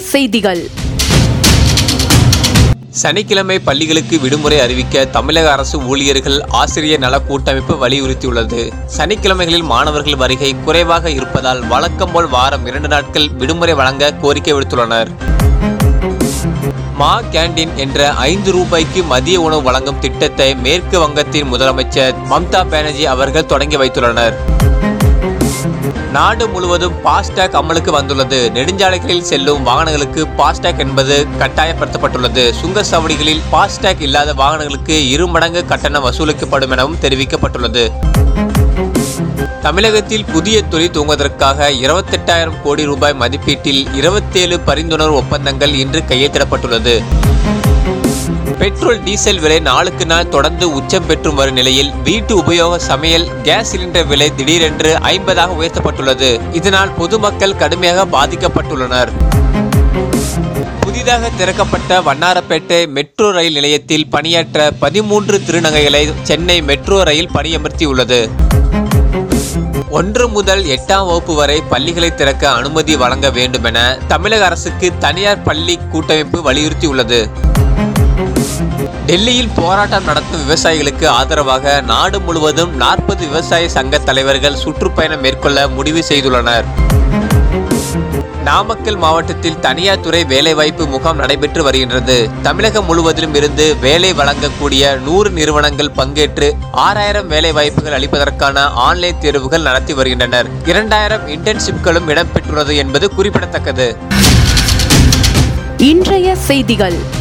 செய்திகள் சனிக்கிழமை பள்ளிகளுக்கு விடுமுறை அறிவிக்க தமிழக அரசு ஊழியர்கள் ஆசிரியர் நல கூட்டமைப்பு வலியுறுத்தியுள்ளது சனிக்கிழமைகளில் மாணவர்கள் வருகை குறைவாக இருப்பதால் வழக்கம் போல் வாரம் இரண்டு நாட்கள் விடுமுறை வழங்க கோரிக்கை விடுத்துள்ளனர் மா கேண்டீன் என்ற ஐந்து ரூபாய்க்கு மதிய உணவு வழங்கும் திட்டத்தை மேற்கு வங்கத்தின் முதலமைச்சர் மம்தா பானர்ஜி அவர்கள் தொடங்கி வைத்துள்ளனர் நாடு முழுவதும் பாஸ்டாக் அமலுக்கு வந்துள்ளது நெடுஞ்சாலைகளில் செல்லும் வாகனங்களுக்கு பாஸ்டாக் என்பது கட்டாயப்படுத்தப்பட்டுள்ளது சுங்கச்சாவடிகளில் பாஸ்டாக் இல்லாத வாகனங்களுக்கு இரு மடங்கு கட்டணம் வசூலிக்கப்படும் எனவும் தெரிவிக்கப்பட்டுள்ளது தமிழகத்தில் புதிய தொழில் துவங்குவதற்காக இருபத்தெட்டாயிரம் கோடி ரூபாய் மதிப்பீட்டில் இருபத்தேழு பரிந்துணர்வு ஒப்பந்தங்கள் இன்று கையெழுத்திடப்பட்டுள்ளது பெட்ரோல் டீசல் விலை நாளுக்கு நாள் தொடர்ந்து உச்சம் பெற்றும் வரும் நிலையில் வீட்டு உபயோக சமையல் கேஸ் சிலிண்டர் விலை திடீரென்று ஐம்பதாக உயர்த்தப்பட்டுள்ளது இதனால் பொதுமக்கள் கடுமையாக பாதிக்கப்பட்டுள்ளனர் புதிதாக திறக்கப்பட்ட வண்ணாரப்பேட்டை மெட்ரோ ரயில் நிலையத்தில் பணியாற்ற பதிமூன்று திருநங்கைகளை சென்னை மெட்ரோ ரயில் பணியமர்த்தியுள்ளது ஒன்று முதல் எட்டாம் வகுப்பு வரை பள்ளிகளை திறக்க அனுமதி வழங்க வேண்டும் என தமிழக அரசுக்கு தனியார் பள்ளி கூட்டமைப்பு வலியுறுத்தியுள்ளது டெல்லியில் போராட்டம் நடத்தும் விவசாயிகளுக்கு ஆதரவாக நாடு முழுவதும் நாற்பது விவசாய சங்க தலைவர்கள் சுற்றுப்பயணம் மேற்கொள்ள முடிவு செய்துள்ளனர் நாமக்கல் மாவட்டத்தில் தனியார் துறை வேலைவாய்ப்பு முகாம் நடைபெற்று வருகின்றது தமிழகம் முழுவதிலும் இருந்து வேலை வழங்கக்கூடிய நூறு நிறுவனங்கள் பங்கேற்று ஆறாயிரம் வேலை வாய்ப்புகள் அளிப்பதற்கான ஆன்லைன் தேர்வுகள் நடத்தி வருகின்றனர் இரண்டாயிரம் இன்டர்ன்ஷிப்களும் இடம்பெற்றுள்ளது என்பது குறிப்பிடத்தக்கது இன்றைய செய்திகள்